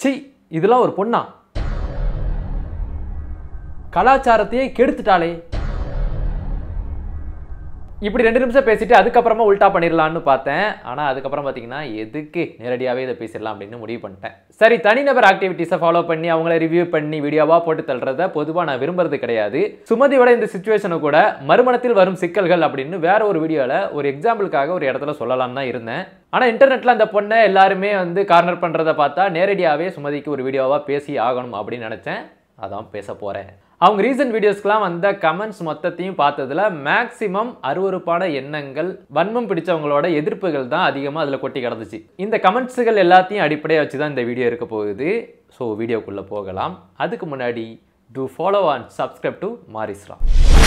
C இதெல்லாம் ஒரு பொண்ணா கலாச்சாரத்தையே கெடுத்துட்டாளே இப்படி ரெண்டு நிமிஷம் பேசிட்டு அதுக்கப்புறமா உல்டா பண்ணிடலான்னு பார்த்தேன் ஆனால் அதுக்கப்புறம் பார்த்தீங்கன்னா எதுக்கு நேரடியாகவே இதை பேசிடலாம் அப்படின்னு முடிவு பண்ணிட்டேன் சரி தனிநபர் ஆக்டிவிட்டீஸை ஃபாலோ பண்ணி அவங்கள ரிவ்யூ பண்ணி வீடியோவாக போட்டு தள்ளுறத பொதுவாக நான் விரும்புறது கிடையாது சுமதியோட இந்த சுச்சுவேஷனை கூட மறுமணத்தில் வரும் சிக்கல்கள் அப்படின்னு வேற ஒரு வீடியோவில் ஒரு எக்ஸாம்பிளுக்காக ஒரு இடத்துல சொல்லலாம் தான் இருந்தேன் ஆனால் இன்டர்நெட்டில் அந்த பொண்ணை எல்லாருமே வந்து கார்னர் பண்ணுறத பார்த்தா நேரடியாகவே சுமதிக்கு ஒரு வீடியோவாக பேசி ஆகணும் அப்படின்னு நினச்சேன் அதான் பேச போகிறேன் அவங்க ரீசன்ட் வீடியோஸ்க்குலாம் வந்த கமெண்ட்ஸ் மொத்தத்தையும் பார்த்ததுல மேக்ஸிமம் அருவருப்பான எண்ணங்கள் வன்மம் பிடிச்சவங்களோட எதிர்ப்புகள் தான் அதிகமாக அதில் கொட்டி கிடந்துச்சு இந்த கமெண்ட்ஸுகள் எல்லாத்தையும் அடிப்படையாக வச்சு தான் இந்த வீடியோ இருக்க போகுது ஸோ வீடியோக்குள்ளே போகலாம் அதுக்கு முன்னாடி to follow and subscribe to மாரிஸ்ரா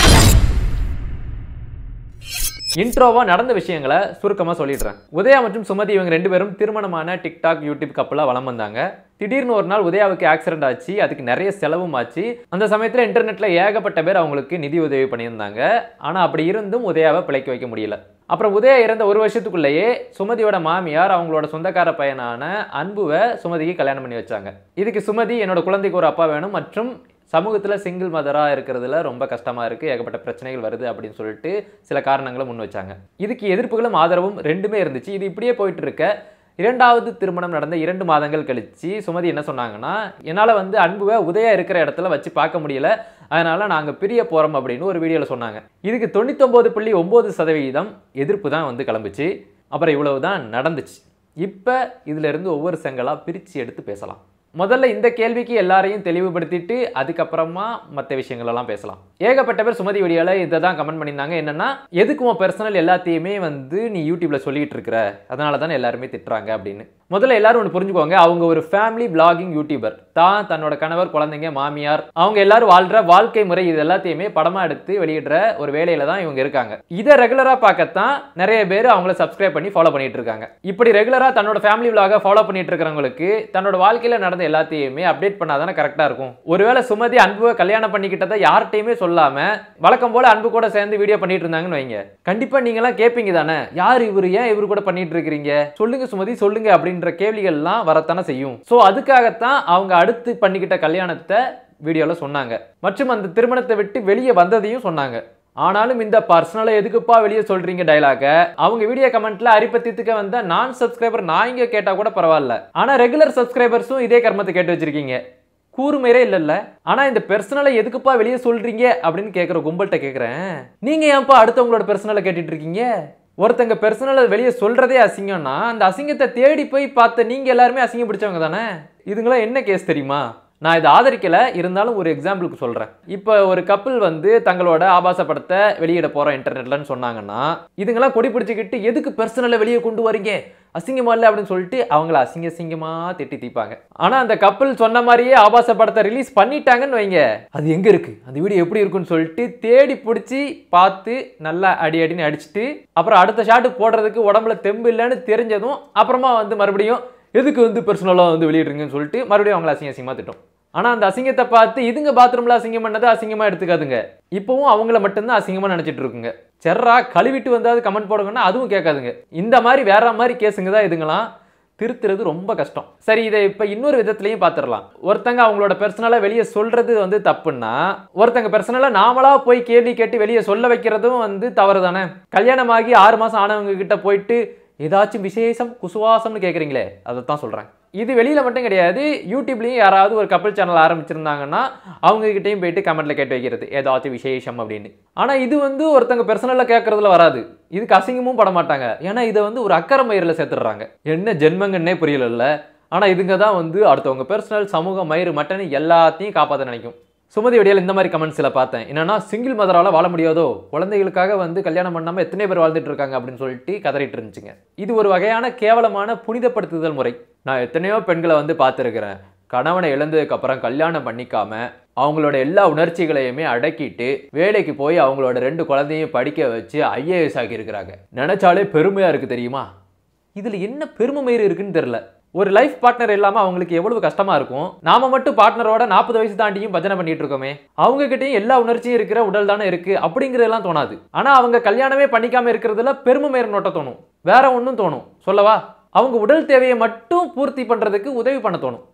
இன்ட்ரோவா நடந்த விஷயங்களை சுருக்கமாக சொல்லிடுறேன் உதயா மற்றும் சுமதி இவங்க ரெண்டு பேரும் திருமணமான டிக்டாக் யூடியூப் கப்பலாக வலம் வந்தாங்க திடீர்னு ஒரு நாள் உதயாவுக்கு ஆக்சிடென்ட் ஆச்சு அதுக்கு நிறைய செலவும் ஆச்சு அந்த சமயத்தில் இன்டர்நெட்டில் ஏகப்பட்ட பேர் அவங்களுக்கு நிதி உதவி பண்ணியிருந்தாங்க ஆனால் அப்படி இருந்தும் உதயாவை பிழைக்க வைக்க முடியல அப்புறம் உதயா இறந்த ஒரு வருஷத்துக்குள்ளேயே சுமதியோட மாமியார் அவங்களோட சொந்தக்கார பையனான அன்புவை சுமதிக்கு கல்யாணம் பண்ணி வச்சாங்க இதுக்கு சுமதி என்னோட குழந்தைக்கு ஒரு அப்பா வேணும் மற்றும் சமூகத்தில் சிங்கிள் மதராக இருக்கிறதுல ரொம்ப கஷ்டமாக இருக்குது ஏகப்பட்ட பிரச்சனைகள் வருது அப்படின்னு சொல்லிட்டு சில காரணங்களை முன் வச்சாங்க இதுக்கு எதிர்ப்புகளும் ஆதரவும் ரெண்டுமே இருந்துச்சு இது இப்படியே போயிட்டு இருக்க இரண்டாவது திருமணம் நடந்த இரண்டு மாதங்கள் கழிச்சு சுமதி என்ன சொன்னாங்கன்னா என்னால் வந்து அன்புவை உதயா இருக்கிற இடத்துல வச்சு பார்க்க முடியல அதனால நாங்கள் பிரிய போகிறோம் அப்படின்னு ஒரு வீடியோவில் சொன்னாங்க இதுக்கு தொண்ணூத்தொம்பது புள்ளி ஒம்பது சதவீதம் எதிர்ப்பு தான் வந்து கிளம்புச்சு அப்புறம் இவ்வளவு தான் நடந்துச்சு இப்போ இதிலிருந்து ஒவ்வொரு செங்கலாக பிரித்து எடுத்து பேசலாம் முதல்ல இந்த கேள்விக்கு எல்லாரையும் தெளிவுபடுத்திட்டு அதுக்கப்புறமா மற்ற விஷயங்களெல்லாம் பேசலாம் ஏகப்பட்ட பேர் சுமதி வீடியோவில் இதை தான் கமெண்ட் பண்ணியிருந்தாங்க என்னன்னா எதுக்கு உன் பர்சனல் எல்லாத்தையுமே வந்து நீ யூடியூப்ல சொல்லிட்டு இருக்கிற அதனால தானே எல்லாருமே திட்டுறாங்க அப்படின்னு முதல்ல எல்லாரும் ஒன்று புரிஞ்சுக்கோங்க அவங்க ஒரு ஃபேமிலி பிளாகிங் யூடியூபர் தான் தன்னோட கணவர் குழந்தைங்க மாமியார் அவங்க எல்லாரும் வாழ்ற வாழ்க்கை முறை இது எல்லாத்தையுமே படமா எடுத்து வெளியிடுற ஒரு வேலையில தான் இவங்க இருக்காங்க இதை ரெகுலரா பார்க்கத்தான் நிறைய பேர் அவங்கள சப்ஸ்கிரைப் பண்ணி ஃபாலோ பண்ணிட்டு இருக்காங்க இப்படி ரெகுலரா தன்னோட ஃபேமிலி விலாக ஃபாலோ பண்ணிட்டு இருக்கிறவங்களுக்கு தன்னோட வாழ்க்கையில நடந்த எல்லாத்தையுமே அப்டேட் பண்ணாதானே கரெக்டா இருக்கும் ஒருவேளை சுமதி அன்புவை கல்யாணம் பண்ணிக்கிட்டதை யார்கிட்டயுமே சொல்லாம வழக்கம் போல அன்பு கூட சேர்ந்து வீடியோ பண்ணிட்டு இருந்தாங்கன்னு வைங்க கண்டிப்பா நீங்க எல்லாம் கேட்பீங்க தானே யார் இவர் ஏன் இவர் கூட பண்ணிட்டு இருக்கிறீங்க சொல்லுங்க சுமதி சொல்லுங்க அப்படின்ற கேள்விகள்லாம் வரத்தானே செய்யும் ஸோ அதுக்காகத்தான் அவங்க அடுத்து பண்ணிக்கிட்ட கல்யாணத்தை வீடியோவில் சொன்னாங்க மற்றும் அந்த திருமணத்தை விட்டு வெளியே வந்ததையும் சொன்னாங்க ஆனாலும் இந்த பர்சனலை எதுக்குப்பா வெளியே சொல்றீங்க டைலாக அவங்க வீடியோ கமெண்ட்ல அரிப்பத்தித்துக்க வந்த நான் சப்ஸ்கிரைபர் நான் இங்க கேட்டா கூட பரவாயில்ல ஆனா ரெகுலர் சப்ஸ்கிரைபர்ஸும் இதே கர்மத்தை கேட்டு வச்சிருக்கீங்க கூறுமையரே இல்லைல்ல ஆனா இந்த பெர்சனலை எதுக்குப்பா வெளியே சொல்றீங்க அப்படின்னு கேட்குற கும்பல்கிட்ட கேட்குறேன் நீங்க ஏன்ப்பா அடுத்தவங்களோட பெர்சனலை கேட்டுட்டு இருக்கீங்க ஒருத்தங்க பெர்சனலை வெளியே சொல்றதே அசிங்கம்னா அந்த அசிங்கத்தை தேடி போய் பார்த்த நீங்க எல்லாருமே அசிங்கம் பிடிச்சவங்க தானே இதுங்களாம் என்ன கேஸ் தெரியுமா நான் இதை ஆதரிக்கல இருந்தாலும் ஒரு எக்ஸாம்பிளுக்கு சொல்றேன் இப்போ ஒரு கப்பல் வந்து தங்களோட ஆபாச படத்தை வெளியிட போறோம் இன்டர்நெட்லன்னு சொன்னாங்கன்னா இதுங்கெல்லாம் கொடி பிடிச்சிக்கிட்டு எதுக்கு பெர்சனலை வெளியே கொண்டு வரீங்க அசிங்கமா இல்லை அப்படின்னு சொல்லிட்டு அவங்கள அசிங்க அசிங்கமா திட்டி தீப்பாங்க ஆனா அந்த கப்பல் சொன்ன மாதிரியே ஆபாச படத்தை ரிலீஸ் பண்ணிட்டாங்கன்னு வைங்க அது எங்க இருக்கு அந்த வீடியோ எப்படி இருக்குன்னு சொல்லிட்டு தேடி பிடிச்சி பார்த்து நல்லா அடி அடின்னு அடிச்சுட்டு அப்புறம் அடுத்த ஷாட்டு போடுறதுக்கு உடம்புல தெம்பு இல்லைன்னு தெரிஞ்சதும் அப்புறமா வந்து மறுபடியும் எதுக்கு வந்து பர்சனலாக வந்து வெளியிடுறீங்கன்னு சொல்லிட்டு மறுபடியும் அவங்கள அசிங்க அசிங்கமாக திட்டும் ஆனால் அந்த அசிங்கத்தை பார்த்து இதுங்க பாத்ரூமில் அசிங்கம் பண்ணதை அசிங்கமாக எடுத்துக்காதுங்க இப்போவும் அவங்கள மட்டும்தான் அசிங்கமாக நினச்சிட்டு இருக்குங்க செர்ரா கழுவிட்டு வந்தாது கமெண்ட் போடுங்கன்னா அதுவும் கேட்காதுங்க இந்த மாதிரி வேற மாதிரி கேஸுங்க தான் இதுங்களாம் திருத்துறது ரொம்ப கஷ்டம் சரி இதை இப்போ இன்னொரு விதத்துலையும் பார்த்துடலாம் ஒருத்தங்க அவங்களோட பெர்சனலாக வெளியே சொல்றது வந்து தப்புன்னா ஒருத்தங்க பெர்சனலாக நாமளாக போய் கேள்வி கேட்டு வெளியே சொல்ல வைக்கிறதும் வந்து தவறு தானே கல்யாணமாகி ஆறு மாதம் ஆனவங்க கிட்ட போயிட்டு ஏதாச்சும் விசேஷம் குசுவாசம்னு கேட்குறீங்களே அதை தான் சொல்கிறேன் இது வெளியில் மட்டும் கிடையாது யூடியூப்லேயும் யாராவது ஒரு கப்பல் சேனல் ஆரம்பிச்சிருந்தாங்கன்னா அவங்ககிட்டயும் போயிட்டு கமெண்ட்டில் கேட்டு வைக்கிறது ஏதாச்சும் விசேஷம் அப்படின்னு ஆனால் இது வந்து ஒருத்தங்க பெர்சனலாக கேட்குறதுல வராது இதுக்கு அசிங்கமும் பட மாட்டாங்க ஏன்னா இதை வந்து ஒரு அக்கறை மயிரில் சேர்த்துடுறாங்க என்ன ஜென்மங்கன்னே புரியல ஆனால் இதுங்க தான் வந்து அடுத்தவங்க பெர்சனல் சமூக மயிறு மட்டன் எல்லாத்தையும் காப்பாற்ற நினைக்கும் சுமதி வடியால் இந்த மாதிரி கமெண்ட்ஸில் பார்த்தேன் என்னன்னா சிங்கிள் மதரால் வாழ முடியாதோ குழந்தைகளுக்காக வந்து கல்யாணம் பண்ணாமல் எத்தனை பேர் வாழ்ந்துட்டு இருக்காங்க அப்படின்னு சொல்லிட்டு கதறிட்டு இருந்துச்சுங்க இது ஒரு வகையான கேவலமான புனிதப்படுத்துதல் முறை நான் எத்தனையோ பெண்களை வந்து பார்த்துருக்கிறேன் கணவனை இழந்ததுக்கு அப்புறம் கல்யாணம் பண்ணிக்காம அவங்களோட எல்லா உணர்ச்சிகளையுமே அடக்கிட்டு வேலைக்கு போய் அவங்களோட ரெண்டு குழந்தையும் படிக்க வச்சு ஐஏஎஸ் ஆகியிருக்கிறாங்க நினைச்சாலே பெருமையா இருக்கு தெரியுமா இதுல என்ன பெருமை மயிறு இருக்குன்னு தெரியல ஒரு லைஃப் பார்ட்னர் இல்லாம அவங்களுக்கு எவ்வளவு கஷ்டமா இருக்கும் நாம மட்டும் பார்ட்னரோட நாற்பது வயசு தாண்டியும் பஜனை பண்ணிட்டு இருக்கோமே அவங்க கிட்டயும் எல்லா உணர்ச்சியும் இருக்கிற உடல் தானே இருக்கு அப்படிங்கறதெல்லாம் தோணாது ஆனா அவங்க கல்யாணமே பண்ணிக்காம இருக்கிறதுல பெருமை மேற நோட்ட தோணும் வேற ஒன்றும் தோணும் சொல்லவா அவங்க உடல் தேவையை மட்டும் பூர்த்தி பண்றதுக்கு உதவி பண்ண தோணும்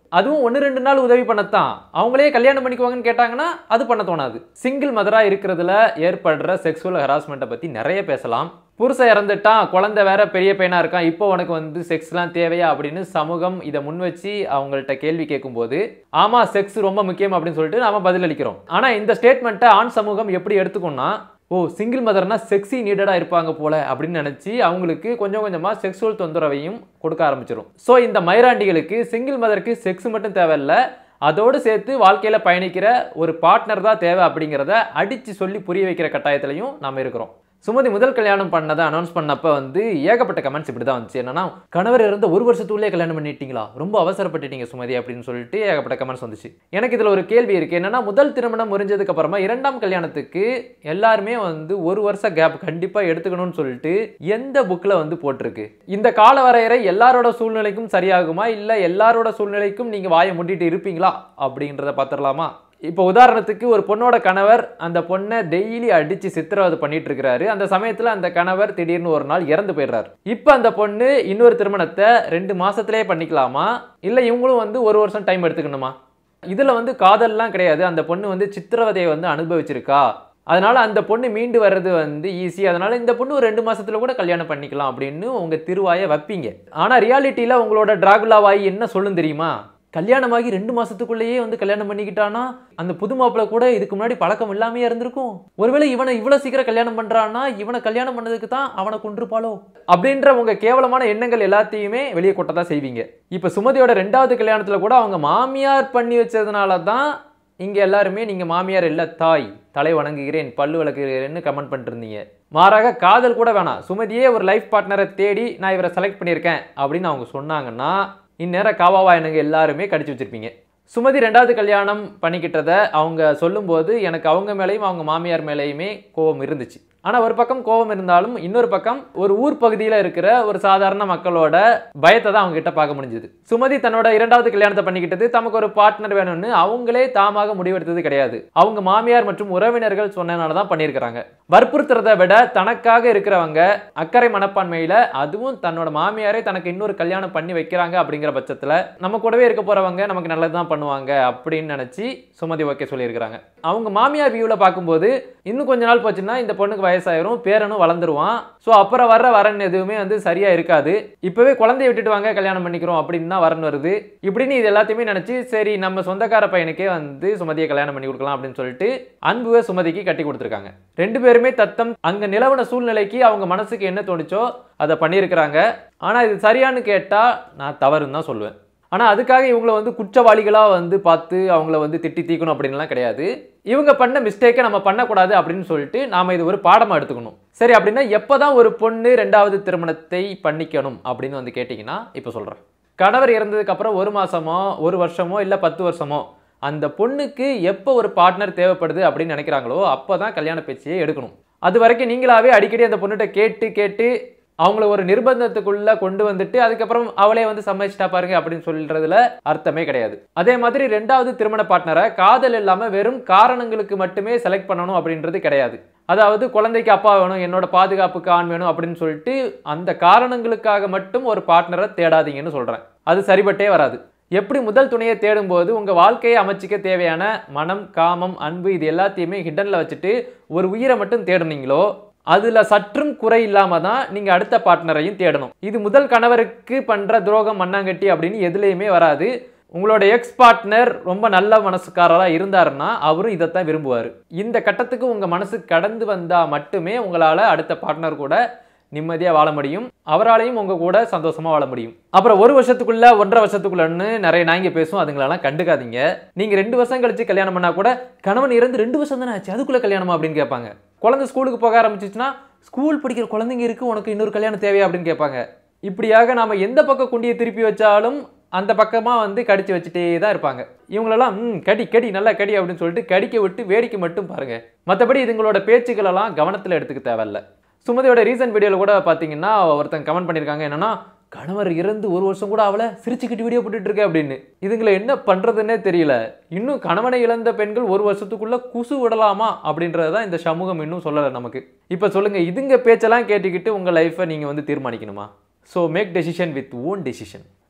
அதுவும் ஒன்று ரெண்டு நாள் உதவி பண்ணத்தான் அவங்களே கல்யாணம் பண்ணிக்குவாங்கன்னு கேட்டாங்கன்னா அது பண்ண தோணாது சிங்கிள் மதராக இருக்கிறதுல ஏற்படுற செக்ஸுவல் ஹராஸ்மெண்ட்டை பற்றி நிறைய பேசலாம் புருஷன் இறந்துட்டான் குழந்தை வேற பெரிய பையனா இருக்கான் இப்போ உனக்கு வந்து செக்ஸ்லாம் தேவையா அப்படின்னு சமூகம் இதை முன் வச்சு அவங்கள்ட்ட கேள்வி கேட்கும்போது ஆமா செக்ஸ் ரொம்ப முக்கியம் அப்படின்னு சொல்லிட்டு நாம பதிலளிக்கிறோம் ஆனா இந்த ஸ்டேட்மெண்ட்டை ஆண் சமூகம் எப்படி எடுத்துக்கணும்னா ஓ சிங்கிள் மதர்னா செக்ஸி நீடடாக இருப்பாங்க போல அப்படின்னு நினச்சி அவங்களுக்கு கொஞ்சம் கொஞ்சமாக செக்ஸுவல் தொந்தரவையும் கொடுக்க ஆரம்பிச்சிடும் ஸோ இந்த மைராண்டிகளுக்கு சிங்கிள் மதருக்கு செக்ஸ் மட்டும் தேவையில்ல அதோடு சேர்த்து வாழ்க்கையில் பயணிக்கிற ஒரு பார்ட்னர் தான் தேவை அப்படிங்கிறத அடித்து சொல்லி புரிய வைக்கிற கட்டாயத்திலையும் நாம் இருக்கிறோம் சுமதி முதல் கல்யாணம் பண்ணதை அனௌன்ஸ் பண்ணப்ப வந்து ஏகப்பட்ட கமெண்ட்ஸ் இப்படி தான் வந்துச்சு என்னன்னா கணவர் இருந்த ஒரு வருஷத்துக்குள்ளே கல்யாணம் பண்ணிட்டீங்களா ரொம்ப அவசரப்பட்டுட்டீங்க சுமதி அப்படின்னு சொல்லிட்டு ஏகப்பட்ட கமெண்ட்ஸ் வந்துச்சு எனக்கு இதில் ஒரு கேள்வி இருக்கு என்னன்னா முதல் திருமணம் முறிஞ்சதுக்கு அப்புறமா இரண்டாம் கல்யாணத்துக்கு எல்லாருமே வந்து ஒரு வருஷ கேப் கண்டிப்பாக எடுத்துக்கணும்னு சொல்லிட்டு எந்த புக்கில் வந்து போட்டிருக்கு இந்த கால வரையறை எல்லாரோட சூழ்நிலைக்கும் சரியாகுமா இல்லை எல்லாரோட சூழ்நிலைக்கும் நீங்கள் வாயை முட்டிட்டு இருப்பீங்களா அப்படின்றத பார்த்துடலாமா இப்போ உதாரணத்துக்கு ஒரு பொண்ணோட கணவர் அந்த பொண்ணை டெய்லி அடிச்சு சித்திரவதை பண்ணிட்டு இருக்கிறாரு அந்த சமயத்துல அந்த கணவர் திடீர்னு ஒரு நாள் இறந்து போயிடுறாரு இப்போ அந்த பொண்ணு இன்னொரு திருமணத்தை ரெண்டு மாசத்திலே பண்ணிக்கலாமா இல்லை இவங்களும் வந்து ஒரு வருஷம் டைம் எடுத்துக்கணுமா இதுல வந்து காதல்லாம் கிடையாது அந்த பொண்ணு வந்து சித்திரவதையை வந்து அனுபவிச்சிருக்கா அதனால அந்த பொண்ணு மீண்டு வர்றது வந்து ஈஸி அதனால இந்த பொண்ணு ஒரு ரெண்டு மாசத்துல கூட கல்யாணம் பண்ணிக்கலாம் அப்படின்னு உங்க திருவாயை வைப்பீங்க ஆனா ரியாலிட்டியில உங்களோட டிராகுலா வாய் என்ன சொல்லும் தெரியுமா கல்யாணமாகி ரெண்டு மாசத்துக்குள்ளேயே வந்து கல்யாணம் பண்ணிக்கிட்டானா அந்த புது மாப்பிள்ளை கூட இதுக்கு முன்னாடி பழக்கம் இல்லாமே இருந்திருக்கும் ஒருவேளை இவனை இவ்வளவு சீக்கிரம் கல்யாணம் பண்றான்னா இவனை கல்யாணம் பண்ணதுக்கு தான் அவனை கொண்டிருப்பாளோ அப்படின்ற உங்க கேவலமான எண்ணங்கள் எல்லாத்தையுமே வெளியே கொட்டதான் செய்வீங்க இப்ப சுமதியோட ரெண்டாவது கல்யாணத்துல கூட அவங்க மாமியார் பண்ணி வச்சதுனால தான் இங்க எல்லாருமே நீங்க மாமியார் இல்ல தாய் தலை வணங்குகிறேன் பல்லு விளக்குகிறேன்னு கமெண்ட் பண்ணிட்டு இருந்தீங்க மாறாக காதல் கூட வேணாம் சுமதியே ஒரு லைஃப் பார்ட்னரை தேடி நான் இவரை செலக்ட் பண்ணியிருக்கேன் அப்படின்னு அவங்க சொன்னாங்கன்னா இந்நேரம் காவாவா எனக்கு எல்லாருமே கடிச்சு வச்சிருப்பீங்க சுமதி ரெண்டாவது கல்யாணம் பண்ணிக்கிட்டதை அவங்க சொல்லும்போது எனக்கு அவங்க மேலேயும் அவங்க மாமியார் மேலேயுமே கோபம் இருந்துச்சு ஆனால் ஒரு பக்கம் கோபம் இருந்தாலும் இன்னொரு பக்கம் ஒரு ஊர் பகுதியில் இருக்கிற ஒரு சாதாரண மக்களோட பயத்தை தான் அவங்க கிட்ட பார்க்க முடிஞ்சது சுமதி தன்னோட இரண்டாவது கல்யாணத்தை பண்ணிக்கிட்டது தமக்கு ஒரு பார்ட்னர் வேணும்னு அவங்களே தாமாக முடிவெடுத்தது கிடையாது அவங்க மாமியார் மற்றும் உறவினர்கள் சொன்னனால தான் பண்ணியிருக்கிறாங்க வற்புறுத்துறதை விட தனக்காக இருக்கிறவங்க அக்கறை மனப்பான்மையில அதுவும் தன்னோட மாமியாரே தனக்கு இன்னொரு கல்யாணம் பண்ணி வைக்கிறாங்க அப்படிங்கிற பட்சத்தில் நம்ம கூடவே இருக்க போறவங்க நமக்கு நல்லது தான் பண்ணுவாங்க அப்படின்னு நினைச்சு சுமதி ஓகே சொல்லியிருக்கிறாங்க அவங்க மாமியார் வியூவில் பார்க்கும்போது இன்னும் கொஞ்ச நாள் போச்சுன்னா இந்த பொண்ணுக்கு வயசாயிரும் பேரனும் வளர்ந்துருவான் ஸோ அப்புறம் வர்ற வரன் எதுவுமே வந்து சரியா இருக்காது இப்பவே குழந்தைய விட்டுட்டு வாங்க கல்யாணம் பண்ணிக்கிறோம் அப்படின்னு தான் வரன் வருது இப்படின்னு இது எல்லாத்தையுமே நினைச்சு சரி நம்ம சொந்தக்கார பையனுக்கே வந்து சுமதியை கல்யாணம் பண்ணி கொடுக்கலாம் அப்படின்னு சொல்லிட்டு அன்புவை சுமதிக்கு கட்டி கொடுத்துருக்காங்க ரெண்டு பேருமே தத்தம் அங்க நிலவன சூழ்நிலைக்கு அவங்க மனசுக்கு என்ன தோணுச்சோ அதை பண்ணியிருக்கிறாங்க ஆனா இது சரியான்னு கேட்டா நான் தவறுன்னு தான் சொல்லுவேன் ஆனால் அதுக்காக இவங்கள வந்து குற்றவாளிகளாக வந்து பார்த்து அவங்கள வந்து திட்டி தீக்கணும் அப்படின்லாம் கிடையாது இவங்க பண்ண மிஸ்டேக்கை நம்ம பண்ணக்கூடாது அப்படின்னு சொல்லிட்டு நாம் இது ஒரு பாடமாக எடுத்துக்கணும் சரி அப்படின்னா எப்போ தான் ஒரு பொண்ணு ரெண்டாவது திருமணத்தை பண்ணிக்கணும் அப்படின்னு வந்து கேட்டிங்கன்னா இப்போ சொல்கிறேன் கணவர் இறந்ததுக்கு அப்புறம் ஒரு மாசமோ ஒரு வருஷமோ இல்லை பத்து வருஷமோ அந்த பொண்ணுக்கு எப்போ ஒரு பார்ட்னர் தேவைப்படுது அப்படின்னு நினைக்கிறாங்களோ அப்போ தான் கல்யாண பேச்சையே எடுக்கணும் அது வரைக்கும் நீங்களாவே அடிக்கடி அந்த பொண்ணுகிட்ட கேட்டு கேட்டு அவங்கள ஒரு நிர்பந்தத்துக்குள்ள கொண்டு வந்துட்டு அதுக்கப்புறம் அவளே வந்து சம்மதிச்சிட்டா பாருங்க அப்படின்னு சொல்றதுல அர்த்தமே கிடையாது அதே மாதிரி ரெண்டாவது திருமண பார்ட்னரை காதல் இல்லாம வெறும் காரணங்களுக்கு மட்டுமே செலக்ட் பண்ணணும் அப்படின்றது கிடையாது அதாவது குழந்தைக்கு அப்பா வேணும் என்னோட பாதுகாப்புக்கு ஆண் வேணும் அப்படின்னு சொல்லிட்டு அந்த காரணங்களுக்காக மட்டும் ஒரு பார்ட்னரை தேடாதீங்கன்னு சொல்றேன் அது சரிபட்டே வராது எப்படி முதல் துணையை தேடும்போது உங்க வாழ்க்கையை அமைச்சிக்க தேவையான மனம் காமம் அன்பு இது எல்லாத்தையுமே ஹிடன்ல வச்சுட்டு ஒரு உயிரை மட்டும் தேடுனீங்களோ அதுல சற்றும் குறை இல்லாம தான் நீங்க அடுத்த பார்ட்னரையும் தேடணும் இது முதல் கணவருக்கு பண்ற துரோகம் மண்ணாங்கட்டி அப்படின்னு எதுலேயுமே வராது உங்களோட எக்ஸ் பார்ட்னர் ரொம்ப நல்ல மனசுக்காரராக இருந்தாருன்னா அவரும் இதைத்தான் விரும்புவார் இந்த கட்டத்துக்கு உங்கள் மனசு கடந்து வந்தால் மட்டுமே உங்களால் அடுத்த பார்ட்னர் கூட நிம்மதியாக வாழ முடியும் அவராலையும் உங்கள் கூட சந்தோஷமாக வாழ முடியும் அப்புறம் ஒரு வருஷத்துக்குள்ள ஒன்றரை வருஷத்துக்குள்ளன்னு நிறைய நாய்ங்க பேசும் அதுங்களெல்லாம் கண்டுக்காதீங்க நீங்கள் ரெண்டு வருஷம் கழிச்சு கல்யாணம் பண்ணால் கூட கணவன் இறந்து ரெண்டு வருஷம் தானே ஆச்சு அதுக்குள்ளே கல்யாணமா அப்படின்னு கேட்பாங்க குழந்தை ஸ்கூலுக்கு போக ஆரம்பிச்சிச்சுன்னா ஸ்கூல் படிக்கிற குழந்தைங்க இருக்கு உனக்கு இன்னொரு கல்யாணம் தேவையா அப்படின்னு கேட்பாங்க இப்படியாக நாம எந்த பக்கம் குண்டியை திருப்பி வச்சாலும் அந்த பக்கமாக வந்து கடிச்சு வச்சுட்டே தான் இருப்பாங்க இவங்களெல்லாம் ம் கடி கடி நல்லா கடி அப்படின்னு சொல்லிட்டு கடிக்க விட்டு வேடிக்கை மட்டும் பாருங்க மற்றபடி இதுங்களோட பேச்சுக்களெல்லாம் கவனத்தில் எடுத்துக்க தேவையில்ல சுமதியோட ரீசன்ட் வீடியோவில் கூட பார்த்தீங்கன்னா ஒருத்தன் கமெண்ட் பண்ணியிருக்காங்க என்னன்னா கணவர் இறந்து ஒரு வருஷம் கூட அவளை சிரிச்சுக்கிட்டு வீடியோ போட்டுட்டு இருக்க அப்படின்னு இதுங்களை என்ன பண்றதுன்னே தெரியல இன்னும் கணவனை இழந்த பெண்கள் ஒரு வருஷத்துக்குள்ள குசு விடலாமா அப்படின்றத தான் இந்த சமூகம் இன்னும் சொல்லலை நமக்கு இப்போ சொல்லுங்க இதுங்க பேச்செல்லாம் கேட்டுக்கிட்டு உங்க லைஃப்பை நீங்க வந்து தீர்மானிக்கணுமா so make decision with own decision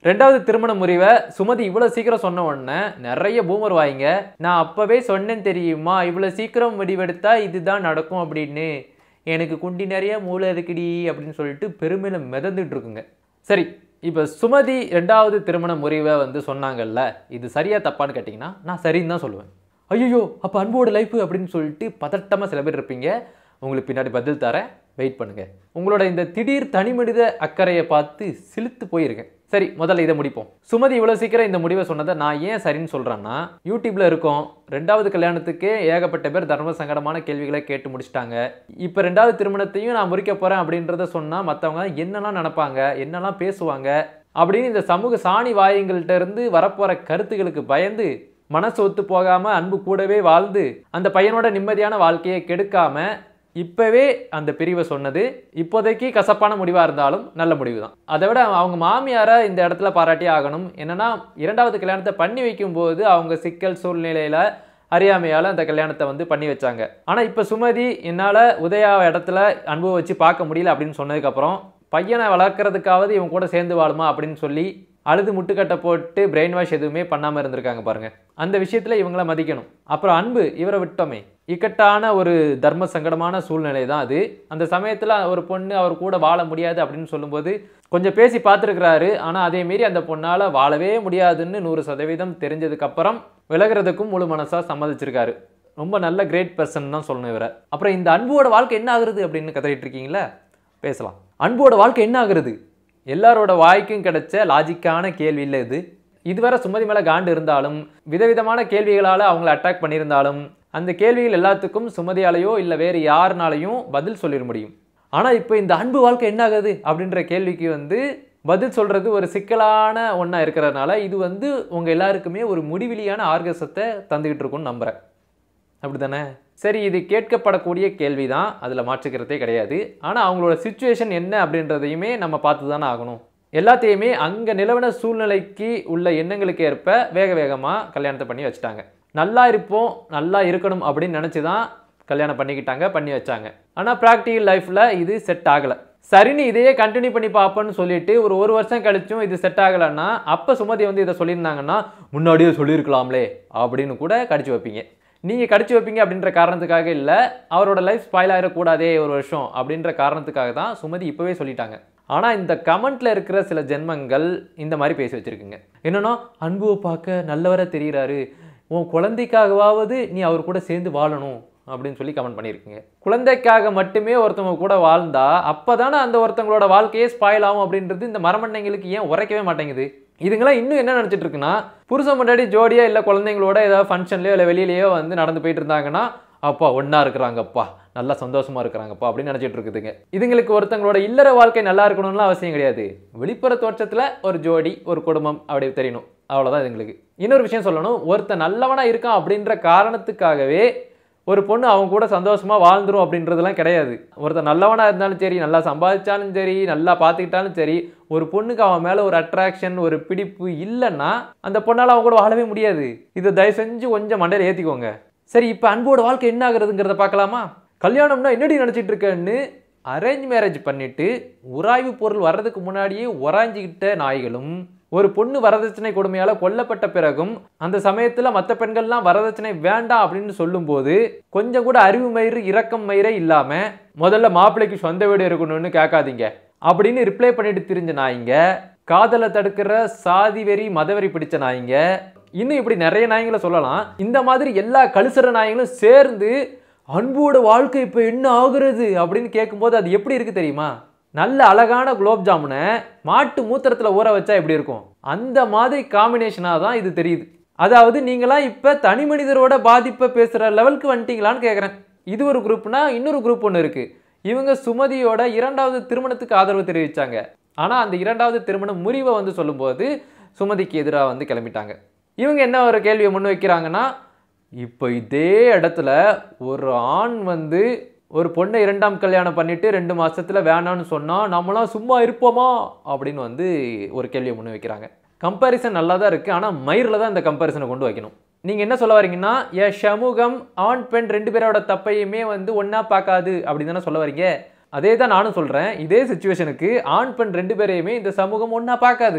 ரெண்டாவது திருமண முறிவை சுமதி இவ்வளோ சீக்கிரம் சொன்ன உடனே நிறைய பூமர் வாய்ங்க நான் அப்பவே சொன்னேன் தெரியுமா இவ்வளோ சீக்கிரம் முடிவெடுத்தா இதுதான் நடக்கும் அப்படின்னு எனக்கு குண்டி நிறைய மூளை இருக்குடி அப்படின்னு சொல்லிட்டு பெருமையில மிதந்துட்டு இருக்குங்க சரி இப்போ சுமதி ரெண்டாவது திருமண முறிவை வந்து சொன்னாங்கல்ல இது சரியா தப்பான்னு கேட்டிங்கன்னா நான் சரின்னு தான் சொல்லுவேன் ஐயோ அப்போ அன்போட லைஃப் அப்படின்னு சொல்லிட்டு பதட்டமாக சில பேர் இருப்பீங்க உங்களுக்கு பின்னாடி பதில் தரேன் வெயிட் பண்ணுங்க உங்களோட இந்த திடீர் தனிமனித அக்கறையை பார்த்து சிலுத்து போயிருக்கேன் சரி முதல்ல இதை முடிப்போம் சுமதி இவ்வளோ சீக்கிரம் இந்த முடிவை சொன்னதை நான் ஏன் சரின்னு சொல்கிறேன்னா யூடியூப்ல இருக்கோம் ரெண்டாவது கல்யாணத்துக்கே ஏகப்பட்ட பேர் தர்ம சங்கடமான கேள்விகளை கேட்டு முடிச்சிட்டாங்க இப்போ ரெண்டாவது திருமணத்தையும் நான் முறிக்க போகிறேன் அப்படின்றத சொன்னால் மற்றவங்க என்னெல்லாம் நினைப்பாங்க என்னெல்லாம் பேசுவாங்க அப்படின்னு இந்த சமூக சாணி வாயங்கள்ட்ட இருந்து வரப்போகிற கருத்துகளுக்கு பயந்து மனசு ஒத்து போகாம அன்பு கூடவே வாழ்ந்து அந்த பையனோட நிம்மதியான வாழ்க்கையை கெடுக்காம இப்பவே அந்த பிரிவை சொன்னது இப்போதைக்கு கசப்பான முடிவா இருந்தாலும் நல்ல முடிவு தான் அதை விட அவங்க மாமியாரை இந்த இடத்துல பாராட்டி ஆகணும் என்னன்னா இரண்டாவது கல்யாணத்தை பண்ணி வைக்கும்போது அவங்க சிக்கல் சூழ்நிலையில அறியாமையால அந்த கல்யாணத்தை வந்து பண்ணி வச்சாங்க ஆனா இப்ப சுமதி என்னால உதயா இடத்துல அன்பு வச்சு பார்க்க முடியல அப்படின்னு சொன்னதுக்கப்புறம் பையனை வளர்க்கறதுக்காவது இவன் கூட சேர்ந்து வாழுமா அப்படின்னு சொல்லி அழுது முட்டுக்கட்டை போட்டு பிரெயின் வாஷ் எதுவுமே பண்ணாமல் இருந்திருக்காங்க பாருங்க அந்த விஷயத்தில் இவங்கள மதிக்கணும் அப்புறம் அன்பு இவரை விட்டோமே இக்கட்டான ஒரு தர்ம சங்கடமான சூழ்நிலை தான் அது அந்த சமயத்தில் ஒரு பொண்ணு அவர் கூட வாழ முடியாது அப்படின்னு சொல்லும்போது கொஞ்சம் பேசி பார்த்துருக்கிறாரு ஆனால் அதே மீறி அந்த பொண்ணால் வாழவே முடியாதுன்னு நூறு சதவீதம் தெரிஞ்சதுக்கப்புறம் விலகிறதுக்கும் முழு மனசாக சம்மதிச்சிருக்காரு ரொம்ப நல்ல கிரேட் பர்சன் தான் சொல்லணும் இவரை அப்புறம் இந்த அன்போட வாழ்க்கை என்ன ஆகுறது அப்படின்னு கதறிட்டு இருக்கீங்களா பேசலாம் அன்போட வாழ்க்கை என்ன ஆகுறது எல்லாரோட வாய்க்கும் கிடைச்ச லாஜிக்கான கேள்வி இல்லை இது இதுவரை சுமதி மேலே காண்டு இருந்தாலும் விதவிதமான கேள்விகளால் அவங்கள அட்டாக் பண்ணியிருந்தாலும் அந்த கேள்விகள் எல்லாத்துக்கும் சுமதியாலேயோ இல்லை வேறு யாருனாலையும் பதில் சொல்லிட முடியும் ஆனால் இப்போ இந்த அன்பு வாழ்க்கை என்ன ஆகுது அப்படின்ற கேள்விக்கு வந்து பதில் சொல்கிறது ஒரு சிக்கலான ஒன்றா இருக்கிறதுனால இது வந்து உங்கள் எல்லாருக்குமே ஒரு முடிவிலியான ஆர்கசத்தை தந்துக்கிட்டு இருக்கும்னு நம்புகிறேன் அப்படிதானே சரி இது கேட்கப்படக்கூடிய கேள்வி தான் அதில் மாற்றுக்கிறதே கிடையாது ஆனால் அவங்களோட சுச்சுவேஷன் என்ன அப்படின்றதையுமே நம்ம பார்த்து தானே ஆகணும் எல்லாத்தையுமே அங்கே நிலவன சூழ்நிலைக்கு உள்ள எண்ணங்களுக்கு ஏற்ப வேக வேகமாக கல்யாணத்தை பண்ணி வச்சுட்டாங்க நல்லா இருப்போம் நல்லா இருக்கணும் அப்படின்னு நினச்சி தான் கல்யாணம் பண்ணிக்கிட்டாங்க பண்ணி வச்சாங்க ஆனால் ப்ராக்டிக்கல் லைஃப்பில் இது செட் ஆகலை சரின்னு இதையே கண்டினியூ பண்ணி பார்ப்போன்னு சொல்லிட்டு ஒரு ஒரு வருஷம் கழிச்சும் இது செட் ஆகலைன்னா அப்போ சுமதி வந்து இதை சொல்லியிருந்தாங்கன்னா முன்னாடியே சொல்லியிருக்கலாம்லே அப்படின்னு கூட கடிச்சு வைப்பீங்க நீங்கள் கடிச்சு வைப்பீங்க அப்படின்ற காரணத்துக்காக இல்லை அவரோட லைஃப் ஸ்பாயில் ஆகிடக்கூடாதே ஒரு வருஷம் அப்படின்ற காரணத்துக்காக தான் சுமதி இப்போவே சொல்லிட்டாங்க ஆனால் இந்த கமெண்ட்ல இருக்கிற சில ஜென்மங்கள் இந்த மாதிரி பேசி வச்சிருக்குங்க என்னன்னா அன்புவை பார்க்க நல்லவரை தெரிகிறாரு உன் குழந்தைக்காகவாவது நீ அவர் கூட சேர்ந்து வாழணும் அப்படின்னு சொல்லி கமெண்ட் பண்ணியிருக்கீங்க குழந்தைக்காக மட்டுமே ஒருத்தவங்க கூட வாழ்ந்தா அப்பதானே அந்த ஒருத்தவங்களோட வாழ்க்கையே ஸ்பாயில் ஆகும் அப்படின்றது இந்த மரமண்டைங்களுக்கு ஏன் உரைக்கவே மாட்டேங்குது இதுங்களாம் இன்னும் என்ன நினச்சிட்டு இருக்குன்னா புருஷன் முன்னாடி ஜோடியா இல்லை குழந்தைங்களோட ஏதாவது ஃபங்க்ஷன்லையோ இல்லை வெளியிலையோ வந்து நடந்து போயிட்டு இருந்தாங்கன்னா அப்பா ஒன்றா இருக்கிறாங்கப்பா நல்லா சந்தோஷமா இருக்கிறாங்கப்பா அப்படின்னு நினச்சிட்டு இருக்குதுங்க இதுங்களுக்கு ஒருத்தங்களோட இல்லற வாழ்க்கை நல்லா இருக்கணும்லாம் அவசியம் கிடையாது வெளிப்புற தோற்றத்தில் ஒரு ஜோடி ஒரு குடும்பம் அப்படி தெரியணும் அவ்வளோதான் இதுங்களுக்கு இன்னொரு விஷயம் சொல்லணும் ஒருத்தன் நல்லவனா இருக்கான் அப்படின்ற காரணத்துக்காகவே ஒரு பொண்ணு அவங்க கூட சந்தோஷமா வாழ்ந்துரும் அப்படின்றதெல்லாம் கிடையாது ஒருத்தன் நல்லவனா இருந்தாலும் சரி நல்லா சம்பாதிச்சாலும் சரி நல்லா பார்த்துக்கிட்டாலும் சரி ஒரு பொண்ணுக்கு அவன் மேல ஒரு அட்ராக்ஷன் ஒரு பிடிப்பு இல்லைன்னா அந்த பொண்ணால அவங்க கூட வாழவே முடியாது இதை தயவு செஞ்சு கொஞ்சம் மண்டையில ஏத்திக்கோங்க சரி இப்போ அன்போட வாழ்க்கை என்ன ஆகுறதுங்கிறத பார்க்கலாமா கல்யாணம்னா என்னடி நினைச்சிட்டு இருக்கேன்னு அரேஞ்ச் மேரேஜ் பண்ணிட்டு உராய்வு பொருள் வர்றதுக்கு முன்னாடியே உராய்ஞ்சிக்கிட்ட நாய்களும் ஒரு பொண்ணு வரதட்சணை கொடுமையால கொல்லப்பட்ட பிறகும் அந்த சமயத்துல மற்ற பெண்கள்லாம் வரதட்சணை வேண்டாம் அப்படின்னு சொல்லும்போது கொஞ்சம் கூட அறிவு மயிறு இரக்கம் மயிரே இல்லாம முதல்ல மாப்பிள்ளைக்கு சொந்த வீடு இருக்கணும்னு கேட்காதீங்க அப்படின்னு ரிப்ளை பண்ணிட்டு திரிஞ்ச நாய்ங்க காதலை தடுக்கிற சாதி வெறி மதவெறி பிடிச்ச நாய்ங்க இன்னும் இப்படி நிறைய நாய்களை சொல்லலாம் இந்த மாதிரி எல்லா கழுசுற நாய்களும் சேர்ந்து அன்போட வாழ்க்கை இப்போ என்ன ஆகுறது அப்படின்னு கேட்கும்போது அது எப்படி இருக்கு தெரியுமா நல்ல அழகான குலோப் ஜாமுனை மாட்டு மூத்திரத்தில் ஊற வச்சா எப்படி இருக்கும் அந்த மாதிரி காம்பினேஷனாக தான் இது தெரியுது அதாவது நீங்களாம் இப்போ தனி மனிதரோட பாதிப்பை பேசுகிற லெவலுக்கு வந்துட்டீங்களான்னு கேட்குறேன் இது ஒரு குரூப்னா இன்னொரு குரூப் ஒன்று இருக்குது இவங்க சுமதியோட இரண்டாவது திருமணத்துக்கு ஆதரவு தெரிவித்தாங்க ஆனால் அந்த இரண்டாவது திருமண முறிவை வந்து சொல்லும்போது சுமதிக்கு எதிராக வந்து கிளம்பிட்டாங்க இவங்க என்ன ஒரு கேள்வியை முன் வைக்கிறாங்கன்னா இப்போ இதே இடத்துல ஒரு ஆண் வந்து ஒரு பொண்ணை இரண்டாம் கல்யாணம் பண்ணிட்டு ரெண்டு மாசத்துல வேணாம்னு சொன்னா நம்மளாம் சும்மா இருப்போமா அப்படின்னு வந்து ஒரு கேள்வியை முன் வைக்கிறாங்க கம்பேரிசன் நல்லா தான் இருக்கு ஆனா மயிரில் தான் இந்த கம்பேரிசனை கொண்டு வைக்கணும் நீங்க என்ன சொல்ல வரீங்கன்னா எ சமூகம் ஆண் பெண் ரெண்டு பேரோட தப்பையுமே வந்து ஒண்ணா பார்க்காது அப்படின்னு தானே சொல்ல வரீங்க அதே தான் நானும் சொல்றேன் இதே சுச்சுவேஷனுக்கு ஆண் பெண் ரெண்டு பேரையுமே இந்த சமூகம் ஒண்ணா பார்க்காது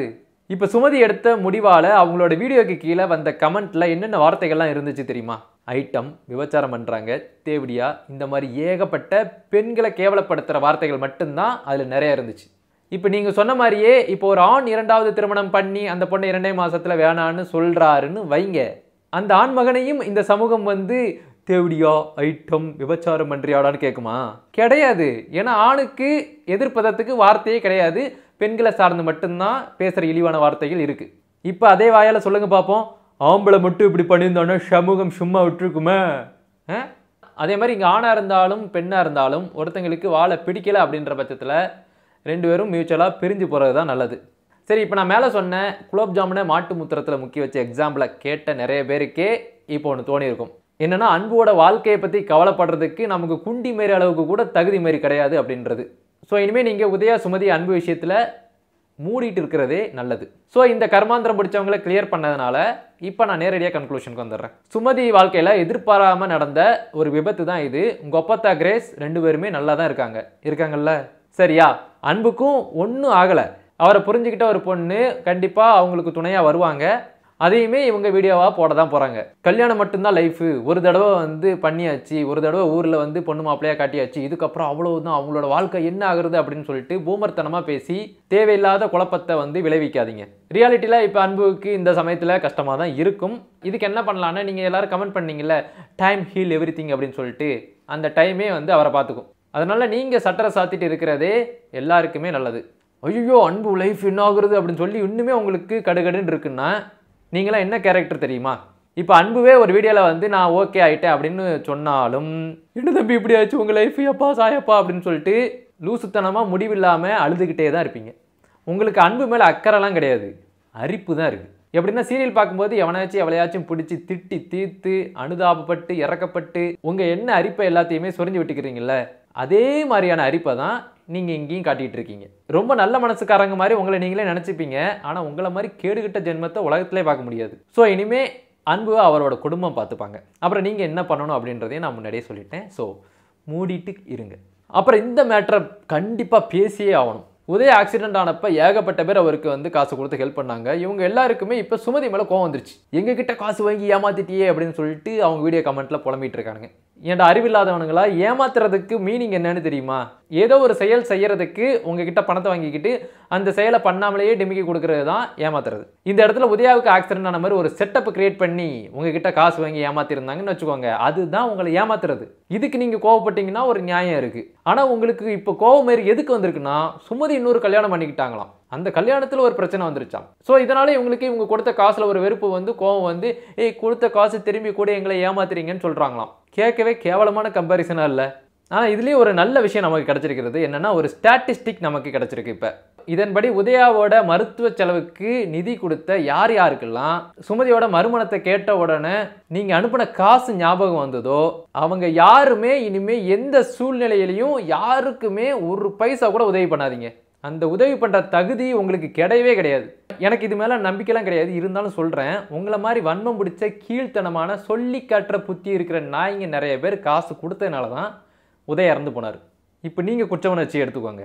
இப்போ சுமதி எடுத்த முடிவால் அவங்களோட வீடியோக்கு கீழே வந்த கமெண்ட்டில் என்னென்ன வார்த்தைகள்லாம் இருந்துச்சு தெரியுமா ஐட்டம் விபச்சாரம் பண்ணுறாங்க தேவடியா இந்த மாதிரி ஏகப்பட்ட பெண்களை கேவலப்படுத்துகிற வார்த்தைகள் மட்டும்தான் அதில் நிறைய இருந்துச்சு இப்போ நீங்கள் சொன்ன மாதிரியே இப்போ ஒரு ஆண் இரண்டாவது திருமணம் பண்ணி அந்த பொண்ணை இரண்டே மாசத்துல வேணான்னு சொல்கிறாருன்னு வைங்க அந்த ஆண் மகனையும் இந்த சமூகம் வந்து தேவடியா ஐட்டம் விபச்சாரம் பண்றியாடான்னு கேட்குமா கிடையாது ஏன்னா ஆணுக்கு எதிர்ப்பதத்துக்கு வார்த்தையே கிடையாது பெண்களை சார்ந்து மட்டும்தான் பேசுகிற இழிவான வார்த்தைகள் இருக்குது இப்போ அதே வாயால் சொல்லுங்க பார்ப்போம் ஆம்பளை மட்டும் இப்படி பண்ணியிருந்தோன்னா சமூகம் சும்மா விட்டுருக்குமே ஆ? அதே மாதிரி இங்கே ஆணாக இருந்தாலும் பெண்ணாக இருந்தாலும் ஒருத்தங்களுக்கு வாழை பிடிக்கல அப்படின்ற பட்சத்தில் ரெண்டு பேரும் மியூச்சுவலாக பிரிஞ்சு போகிறது தான் நல்லது சரி இப்போ நான் மேலே சொன்ன குலோப் ஜாமுனை மாட்டு முத்திரத்தில் முக்கி வச்ச எக்ஸாம்பிளை கேட்ட நிறைய பேருக்கே இப்போ ஒன்று தோணியிருக்கும் என்னன்னா அன்போட வாழ்க்கையை பற்றி கவலைப்படுறதுக்கு நமக்கு குண்டி மாரி அளவுக்கு கூட தகுதி மாரி கிடையாது அப்படின்றது ஸோ இனிமேல் நீங்கள் உதயா சுமதி அன்பு விஷயத்தில் மூடிட்டு இருக்கிறதே நல்லது ஸோ இந்த கர்மாந்திரம் பிடிச்சவங்களை கிளியர் பண்ணதுனால இப்போ நான் நேரடியாக கன்க்ளூஷனுக்கு வந்துடுறேன் சுமதி வாழ்க்கையில் எதிர்பாராமல் நடந்த ஒரு விபத்து தான் இது உங்கள் ஒப்பத்தா கிரேஸ் ரெண்டு பேருமே நல்லா தான் இருக்காங்க இருக்காங்கல்ல சரியா அன்புக்கும் ஒன்றும் ஆகலை அவரை புரிஞ்சுக்கிட்ட ஒரு பொண்ணு கண்டிப்பாக அவங்களுக்கு துணையாக வருவாங்க அதையுமே இவங்க வீடியோவாக போட தான் போகிறாங்க கல்யாணம் மட்டும்தான் லைஃபு ஒரு தடவை வந்து பண்ணியாச்சு ஒரு தடவை ஊரில் வந்து பொண்ணு மாப்பிள்ளையாக காட்டியாச்சு இதுக்கப்புறம் அவ்வளவுதான் அவங்களோட வாழ்க்கை என்ன ஆகுறது அப்படின்னு சொல்லிட்டு பூமர்த்தனமாக பேசி தேவையில்லாத குழப்பத்தை வந்து விளைவிக்காதீங்க ரியாலிட்டியில் இப்போ அன்புக்கு இந்த சமயத்தில் கஷ்டமாக தான் இருக்கும் இதுக்கு என்ன பண்ணலான்னா நீங்கள் எல்லாரும் கமெண்ட் பண்ணீங்கல்ல டைம் ஹீல் எவ்ரி அப்படின்னு சொல்லிட்டு அந்த டைமே வந்து அவரை பார்த்துக்கும் அதனால் நீங்கள் சட்டரை சாத்திட்டு இருக்கிறதே எல்லாருக்குமே நல்லது ஐயோ அன்பு லைஃப் என்ன ஆகுறது அப்படின்னு சொல்லி இன்னுமே உங்களுக்கு கடுகடுன்னு இருக்குன்னா நீங்களாம் என்ன கேரக்டர் தெரியுமா இப்போ அன்புவே ஒரு வீடியோவில் வந்து நான் ஓகே ஆயிட்டேன் அப்படின்னு சொன்னாலும் என்ன தம்பி இப்படி ஆச்சு உங்கள் லைஃப் எப்பா சாயப்பா அப்படின்னு சொல்லிட்டு லூசுத்தனமாக முடிவில்லாமல் அழுதுகிட்டே தான் இருப்பீங்க உங்களுக்கு அன்பு மேலே அக்கறைலாம் கிடையாது அரிப்பு தான் இருக்குது எப்படின்னா சீரியல் பார்க்கும்போது எவனாச்சும் எவளையாச்சும் பிடிச்சி திட்டி தீர்த்து அனுதாபப்பட்டு இறக்கப்பட்டு உங்கள் என்ன அரிப்பை எல்லாத்தையுமே சொரிஞ்சு விட்டுக்கிறீங்கல்ல அதே மாதிரியான அரிப்பை தான் நீங்கள் இங்கேயும் காட்டிகிட்டு இருக்கீங்க ரொம்ப நல்ல மனசுக்காரங்க மாதிரி உங்களை நீங்களே நினச்சிப்பீங்க ஆனால் உங்களை மாதிரி கேடுகிட்ட ஜென்மத்தை உலகத்திலே பார்க்க முடியாது ஸோ இனிமே அன்பு அவரோட குடும்பம் பார்த்துப்பாங்க அப்புறம் நீங்கள் என்ன பண்ணணும் அப்படின்றதையும் நான் முன்னாடியே சொல்லிட்டேன் ஸோ மூடிட்டு இருங்க அப்புறம் இந்த மேட்டரை கண்டிப்பாக பேசியே ஆகணும் உதய ஆக்சிடென்ட் ஆனப்ப ஏகப்பட்ட பேர் அவருக்கு வந்து காசு கொடுத்து ஹெல்ப் பண்ணாங்க இவங்க எல்லாருக்குமே இப்போ சுமதி மேலே கோவம் வந்துருச்சு எங்ககிட்ட காசு வாங்கி ஏமாத்திட்டியே அப்படின்னு சொல்லிட்டு அவங்க வீடியோ கமெண்ட்ல புலம்பிட்டு இருக்கானுங்க ஏன்டா அறிவில்லாதவனுங்களா ஏமாத்துறதுக்கு மீனிங் என்னன்னு தெரியுமா ஏதோ ஒரு செயல் செய்யறதுக்கு உங்ககிட்ட பணத்தை வாங்கிக்கிட்டு அந்த செயலை பண்ணாமலேயே டிமிக்கி கொடுக்கறது தான் ஏமாத்துறது இந்த இடத்துல உதயாவுக்கு ஆக்சிடென்ட் ஆன மாதிரி ஒரு செட்டப் கிரியேட் பண்ணி உங்ககிட்ட காசு வாங்கி ஏமாத்திருந்தாங்கன்னு வச்சுக்கோங்க அதுதான் உங்களை ஏமாத்துறது இதுக்கு நீங்க கோவப்பட்டீங்கன்னா ஒரு நியாயம் இருக்கு ஆனா உங்களுக்கு இப்போ கோவம் மாரி எதுக்கு வந்திருக்குன்னா சுமதி இன்னொரு கல்யாணம் பண்ணிக்கிட்டாங்களாம் அந்த கல்யாணத்தில் ஒரு பிரச்சனை வந்துருச்சாம் ஸோ இதனால இவங்களுக்கு இவங்க கொடுத்த காசுல ஒரு வெறுப்பு வந்து கோவம் வந்து ஏய் கொடுத்த காசு திரும்பி கூட எங்களை ஏமாத்துறீங்கன்னு சொல்றாங்களாம் கேட்கவே கேவலமான கம்பாரிசனா இல்லை ஆனால் இதுலேயும் ஒரு நல்ல விஷயம் நமக்கு கிடைச்சிருக்கிறது என்னன்னா ஒரு ஸ்டாட்டிஸ்டிக் நமக்கு கிடைச்சிருக்கு இப்போ இதன்படி உதயாவோட மருத்துவ செலவுக்கு நிதி கொடுத்த யார் யாருக்கெல்லாம் சுமதியோட மறுமணத்தை கேட்ட உடனே நீங்க அனுப்பின காசு ஞாபகம் வந்ததோ அவங்க யாருமே இனிமே எந்த சூழ்நிலையிலையும் யாருக்குமே ஒரு பைசா கூட உதவி பண்ணாதீங்க அந்த உதவி பண்ற தகுதி உங்களுக்கு கிடையவே கிடையாது எனக்கு இது மேல நம்பிக்கைலாம் கிடையாது இருந்தாலும் சொல்றேன் உங்களை மாதிரி வன்மம் பிடிச்ச கீழ்த்தனமான சொல்லி காட்டுற புத்தி இருக்கிற நாய்ங்க நிறைய பேர் காசு கொடுத்ததுனால தான் உதய இறந்து போனார் இப்போ நீங்கள் குற்ற உணர்ச்சி எடுத்துக்கோங்க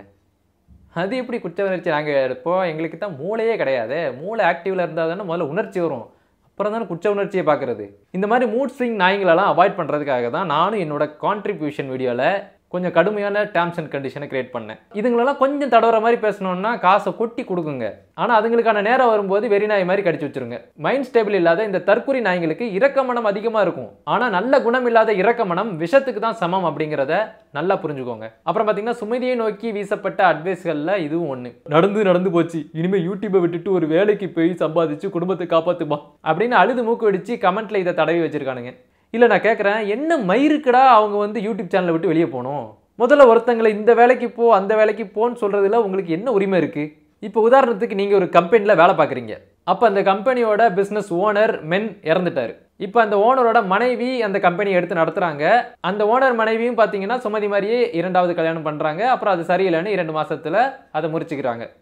அது எப்படி குற்ற உணர்ச்சி நாங்கள் எடுப்போம் எங்களுக்கு தான் மூளையே கிடையாது மூளை ஆக்டிவில் இருந்தால் தானே முதல்ல உணர்ச்சி வரும் அப்புறம் தானே குற்ற உணர்ச்சியை பார்க்குறது இந்த மாதிரி மூட் ஸ்விங் நாய்ங்களெல்லாம் அவாய்ட் பண்ணுறதுக்காக தான் நானும் என்னோட கான்ட்ரிபியூஷன் வீடியோவில் கொஞ்சம் கடுமையான டேர்ம்ஸ் அண்ட் கண்டிஷனை கிரியேட் பண்ணேன் இதுங்களெல்லாம் கொஞ்சம் தடவுற மாதிரி பேசணும்னா காசை கொட்டி கொடுக்குங்க ஆனால் அதுங்களுக்கான நேரம் வரும்போது வெறி நாய் மாதிரி கடிச்சு வச்சிருங்க மைண்ட் ஸ்டேபிள் இல்லாத இந்த தற்குறி நாய்ங்களுக்கு இரக்க மனம் அதிகமாக இருக்கும் ஆனால் நல்ல குணம் இல்லாத இரக்க மனம் விஷத்துக்கு தான் சமம் அப்படிங்கிறத நல்லா புரிஞ்சுக்கோங்க அப்புறம் பார்த்தீங்கன்னா சுமதியை நோக்கி வீசப்பட்ட அட்வைஸ்களில் இதுவும் ஒன்று நடந்து நடந்து போச்சு இனிமேல் யூடியூப்பை விட்டுட்டு ஒரு வேலைக்கு போய் சம்பாதிச்சு குடும்பத்தை காப்பாத்துமா அப்படின்னு அழுது மூக்கு வெடிச்சு கமெண்ட்ல இதை தடவி வச்சிருக்கானுங்க இல்லை நான் கேட்குறேன் என்ன மயிருக்குடா அவங்க வந்து யூடியூப் சேனலை விட்டு வெளியே போகணும் முதல்ல ஒருத்தங்களை இந்த வேலைக்கு போ அந்த வேலைக்கு போன்னு சொல்கிறதுல உங்களுக்கு என்ன உரிமை இருக்குது இப்போ உதாரணத்துக்கு நீங்கள் ஒரு கம்பெனியில் வேலை பார்க்குறீங்க அப்போ அந்த கம்பெனியோட பிஸ்னஸ் ஓனர் மென் இறந்துட்டாரு இப்போ அந்த ஓனரோட மனைவி அந்த கம்பெனியை எடுத்து நடத்துகிறாங்க அந்த ஓனர் மனைவியும் பார்த்தீங்கன்னா சுமதி மாதிரியே இரண்டாவது கல்யாணம் பண்ணுறாங்க அப்புறம் அது சரியில்லைன்னு இரண்டு மாசத்துல அதை முறிச்சுக்கிறாங்க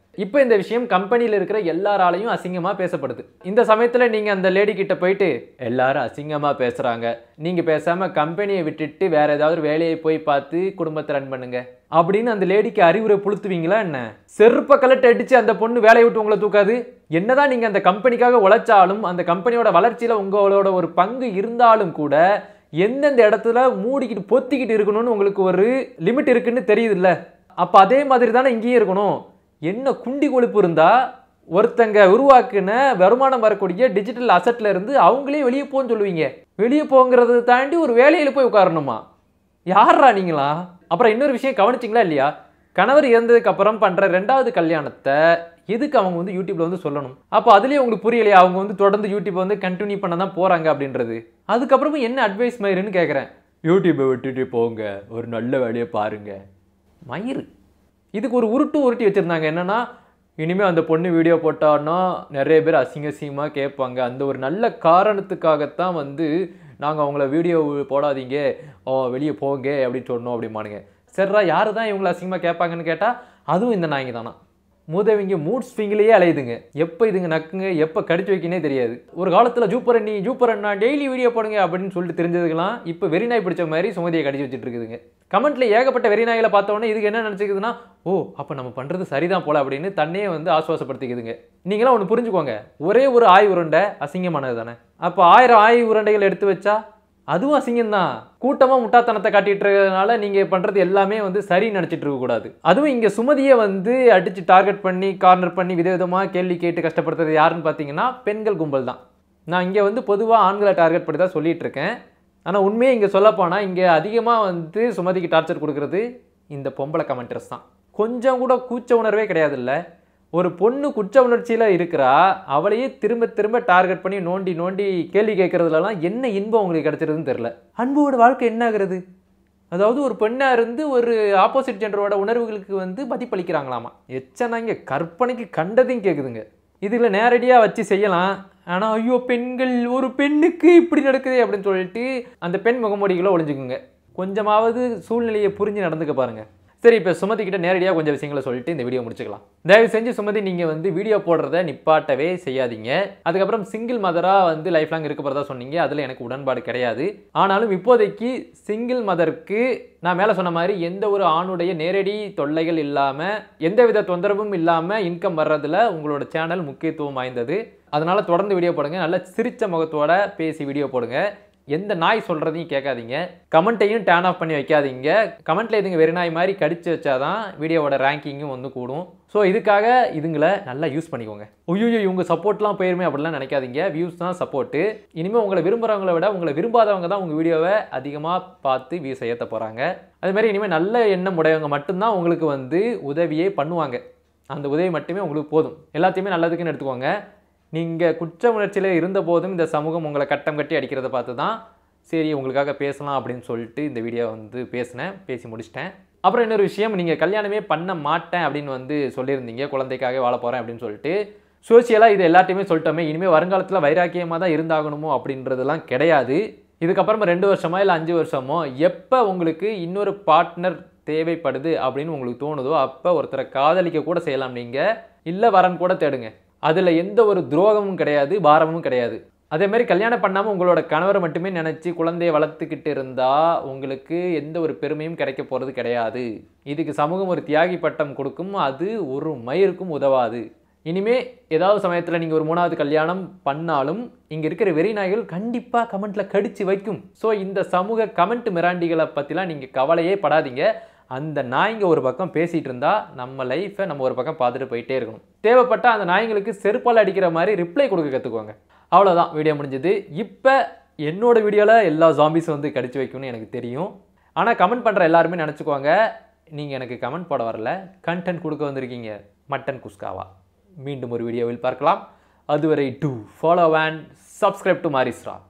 இப்போ இந்த விஷயம் கம்பெனியில் இருக்கிற எல்லாராலையும் அசிங்கமாக பேசப்படுது இந்த சமயத்தில் நீங்கள் அந்த லேடி கிட்ட போயிட்டு எல்லாரும் அசிங்கமாக பேசுகிறாங்க நீங்கள் பேசாமல் கம்பெனியை விட்டுட்டு வேற ஏதாவது ஒரு வேலையை போய் பார்த்து குடும்பத்தை ரன் பண்ணுங்க அப்படின்னு அந்த லேடிக்கு அறிவுரை புளுத்துவீங்களா என்ன செருப்ப கலட்டு அடிச்சு அந்த பொண்ணு வேலையை விட்டு உங்களை தூக்காது என்னதான் நீங்கள் அந்த கம்பெனிக்காக உழைச்சாலும் அந்த கம்பெனியோட வளர்ச்சியில் உங்களோட ஒரு பங்கு இருந்தாலும் கூட எந்தெந்த இடத்துல மூடிக்கிட்டு பொத்திக்கிட்டு இருக்கணும்னு உங்களுக்கு ஒரு லிமிட் இருக்குன்னு தெரியுதுல்ல அப்போ அதே மாதிரி தானே இங்கேயும் இருக்கணும் என்ன குண்டி கொழுப்பு இருந்தா ஒருத்தங்க உருவாக்குன வருமானம் வரக்கூடிய டிஜிட்டல் அசட்ல இருந்து அவங்களே வெளியே போன்னு சொல்லுவீங்க வெளியே போங்கிறத தாண்டி ஒரு வேலையில போய் உட்காரணுமா யாரா நீங்களா அப்புறம் இன்னொரு விஷயம் கவனிச்சிங்களா இல்லையா கணவர் இறந்ததுக்கு அப்புறம் பண்ற ரெண்டாவது கல்யாணத்தை எதுக்கு அவங்க வந்து யூடியூப்ல வந்து சொல்லணும் அப்போ அதுலயே உங்களுக்கு புரியலையா அவங்க வந்து தொடர்ந்து யூடியூப் வந்து கண்டினியூ பண்ண தான் போறாங்க அப்படின்றது அதுக்கப்புறமும் என்ன அட்வைஸ் மயிருன்னு கேட்குறேன் யூடியூப்பை விட்டுட்டு போங்க ஒரு நல்ல வேலையை பாருங்க மயிறு இதுக்கு ஒரு உருட்டு உருட்டி வச்சுருந்தாங்க என்னன்னா இனிமேல் அந்த பொண்ணு வீடியோ போட்டான்னா நிறைய பேர் அசிங்க அசிங்கமாக கேட்பாங்க அந்த ஒரு நல்ல காரணத்துக்காகத்தான் வந்து நாங்கள் அவங்கள வீடியோ போடாதீங்க ஓ வெளியே போங்க அப்படின்னு சொன்னோம் அப்படிமானுங்க சரிடா யார் தான் இவங்களை அசிங்கமாக கேட்பாங்கன்னு கேட்டால் அதுவும் இந்த நாய்ங்க தானா மூதவிங்க மூட் ஸ்விங்கிலேயே அலையுதுங்க எப்போ இதுங்க நக்குங்க எப்போ கடிச்சு வைக்கனே தெரியாது ஒரு காலத்தில் ஜூப்பர் நீ ஜூப்பர் அண்ணா டெய்லி வீடியோ போடுங்க அப்படின்னு சொல்லிட்டு தெரிஞ்சதுக்கெல்லாம் இப்போ வெறிநாய் பிடிச்ச மாதிரி சுமதியை கடிச்சு வச்சுட்டு இருக்குதுங்க கமெண்ட்ல ஏகப்பட்ட வெறிநாய்களை பார்த்த உடனே இதுக்கு என்ன நினச்சிக்குதுன்னா ஓ அப்போ நம்ம பண்ணுறது சரிதான் போல அப்படின்னு தன்னையே வந்து ஆசுவாசப்படுத்திக்குதுங்க நீங்களாம் ஒன்று புரிஞ்சுக்கோங்க ஒரே ஒரு ஆய் உருண்டை அசிங்கமானது தானே அப்போ ஆயிரம் ஆய் உருண்டைகள் எடுத்து வச்சா அதுவும் அசிங்கம்தான் கூட்டமா முட்டாத்தனத்தை காட்டிட்டு இருக்கிறதுனால நீங்க பண்றது எல்லாமே வந்து சரி நினைச்சிட்டு இருக்க கூடாது அதுவும் இங்க சுமதியை வந்து அடிச்சு டார்கெட் பண்ணி கார்னர் பண்ணி விதவிதமா கேள்வி கேட்டு கஷ்டப்படுத்துறது யாருன்னு பார்த்தீங்கன்னா பெண்கள் கும்பல் தான் நான் இங்க வந்து பொதுவாக ஆண்களை டார்கெட் பண்ணி தான் சொல்லிட்டு இருக்கேன் ஆனால் உண்மையை இங்கே சொல்லப்போனால் இங்கே அதிகமாக வந்து சுமதிக்கு டார்ச்சர் கொடுக்கறது இந்த பொம்பளை கமெண்டர்ஸ் தான் கொஞ்சம் கூட கூச்ச உணர்வே கிடையாது இல்லை ஒரு பொண்ணு குற்ற உணர்ச்சியில் இருக்கிறா அவளையே திரும்ப திரும்ப டார்கெட் பண்ணி நோண்டி நோண்டி கேள்வி கேட்கறதுலலாம் என்ன இன்பம் உங்களுக்கு கிடைச்சிருதுன்னு தெரில அன்போட வாழ்க்கை என்ன ஆகுறது அதாவது ஒரு பெண்ணாக இருந்து ஒரு ஆப்போசிட் ஜெண்டரோட உணர்வுகளுக்கு வந்து மதிப்பளிக்கிறாங்களாமா எச்சனாங்க கற்பனைக்கு கண்டதையும் கேட்குதுங்க இதில் நேரடியாக வச்சு செய்யலாம் ஆனால் ஐயோ பெண்கள் ஒரு பெண்ணுக்கு இப்படி நடக்குது அப்படின்னு சொல்லிட்டு அந்த பெண் முகமூடிகளை ஒளிஞ்சுக்குங்க கொஞ்சமாவது சூழ்நிலையை புரிஞ்சு நடந்துக்க பாருங்க சரி இப்போ சுமதி கிட்ட நேரடியாக கொஞ்சம் விஷயங்களை சொல்லிட்டு இந்த வீடியோ முடிச்சுக்கலாம் தயவு செஞ்சு சுமதி நீங்கள் வந்து வீடியோ போடுறத நிப்பாட்டவே செய்யாதீங்க அதுக்கப்புறம் சிங்கிள் மதராக வந்து லைஃப் லாங் இருக்க போகிறதா சொன்னீங்க அதில் எனக்கு உடன்பாடு கிடையாது ஆனாலும் இப்போதைக்கு சிங்கிள் மதருக்கு நான் மேலே சொன்ன மாதிரி எந்த ஒரு ஆணுடைய நேரடி தொல்லைகள் இல்லாமல் எந்தவித தொந்தரவும் இல்லாமல் இன்கம் வர்றதுல உங்களோட சேனல் முக்கியத்துவம் வாய்ந்தது அதனால் தொடர்ந்து வீடியோ போடுங்க நல்ல சிரிச்ச முகத்தோட பேசி வீடியோ போடுங்க எந்த நாய் சொல்கிறதையும் கேட்காதீங்க கமெண்ட்டையும் டேர்ன் ஆஃப் பண்ணி வைக்காதீங்க கமெண்ட்டில் இதுங்க வெறி நாய் மாதிரி கடிச்சு வச்சாதான் வீடியோவோட ரேங்கிங்கும் வந்து கூடும் ஸோ இதுக்காக இதுங்களை நல்லா யூஸ் பண்ணிக்கோங்க ஐயோ இவங்க சப்போர்ட்லாம் போயிருமே அப்படிலாம் நினைக்காதீங்க வியூஸ் தான் சப்போர்ட்டு இனிமேல் உங்களை விரும்புகிறவங்கள விட உங்களை விரும்பாதவங்க தான் உங்கள் வீடியோவை அதிகமாக பார்த்து வியூஸ் ஏற்ற போகிறாங்க அது மாதிரி இனிமேல் நல்ல எண்ணம் உடையவங்க மட்டும்தான் உங்களுக்கு வந்து உதவியே பண்ணுவாங்க அந்த உதவி மட்டுமே உங்களுக்கு போதும் எல்லாத்தையுமே நல்லதுக்குன்னு எடுத்துக்கோங்க நீங்கள் குற்ற உணர்ச்சியில் இருந்த போதும் இந்த சமூகம் உங்களை கட்டம் கட்டி அடிக்கிறத பார்த்து தான் சரி உங்களுக்காக பேசலாம் அப்படின்னு சொல்லிட்டு இந்த வீடியோ வந்து பேசினேன் பேசி முடிச்சிட்டேன் அப்புறம் இன்னொரு விஷயம் நீங்கள் கல்யாணமே பண்ண மாட்டேன் அப்படின்னு வந்து சொல்லியிருந்தீங்க குழந்தைக்காக வாழ போகிறேன் அப்படின்னு சொல்லிட்டு சோசியலாக இது எல்லாத்தையுமே சொல்லிட்டோமே இனிமேல் வருங்காலத்தில் வைராக்கியமாக தான் இருந்தாகணுமோ அப்படின்றதெல்லாம் கிடையாது இதுக்கப்புறமா ரெண்டு வருஷமா இல்லை அஞ்சு வருஷமோ எப்போ உங்களுக்கு இன்னொரு பார்ட்னர் தேவைப்படுது அப்படின்னு உங்களுக்கு தோணுதோ அப்போ ஒருத்தரை காதலிக்க கூட செய்யலாம் நீங்கள் இல்லை வரன் கூட தேடுங்க அதில் எந்த ஒரு துரோகமும் கிடையாது பாரமும் கிடையாது அதே மாதிரி கல்யாணம் பண்ணாமல் உங்களோட கணவரை மட்டுமே நினச்சி குழந்தையை வளர்த்துக்கிட்டு இருந்தால் உங்களுக்கு எந்த ஒரு பெருமையும் கிடைக்க போகிறது கிடையாது இதுக்கு சமூகம் ஒரு தியாகி பட்டம் கொடுக்கும் அது ஒரு மயிருக்கும் உதவாது இனிமே ஏதாவது சமயத்தில் நீங்கள் ஒரு மூணாவது கல்யாணம் பண்ணாலும் இங்கே இருக்கிற வெறி நாய்கள் கண்டிப்பாக கமெண்ட்டில் கடிச்சு வைக்கும் ஸோ இந்த சமூக கமெண்ட் மிராண்டிகளை பற்றிலாம் நீங்கள் கவலையே படாதீங்க அந்த நாய்ங்க ஒரு பக்கம் பேசிகிட்டு இருந்தா நம்ம லைஃப்பை நம்ம ஒரு பக்கம் பார்த்துட்டு போயிட்டே இருக்கணும் தேவைப்பட்ட அந்த நாய்ங்களுக்கு செருப்பால் அடிக்கிற மாதிரி ரிப்ளை கொடுக்க கற்றுக்குவாங்க அவ்வளோதான் வீடியோ முடிஞ்சது இப்போ என்னோட வீடியோவில் எல்லா ஜாம்பிஸும் வந்து கடிச்சு வைக்கும்னு எனக்கு தெரியும் ஆனால் கமெண்ட் பண்ணுற எல்லாருமே நினச்சிக்குவாங்க நீங்கள் எனக்கு கமெண்ட் போட வரல கண்டென்ட் கொடுக்க வந்திருக்கீங்க மட்டன் குஸ்காவா மீண்டும் ஒரு வீடியோவில் பார்க்கலாம் அதுவரை to follow and subscribe to மாரிஸ்ரா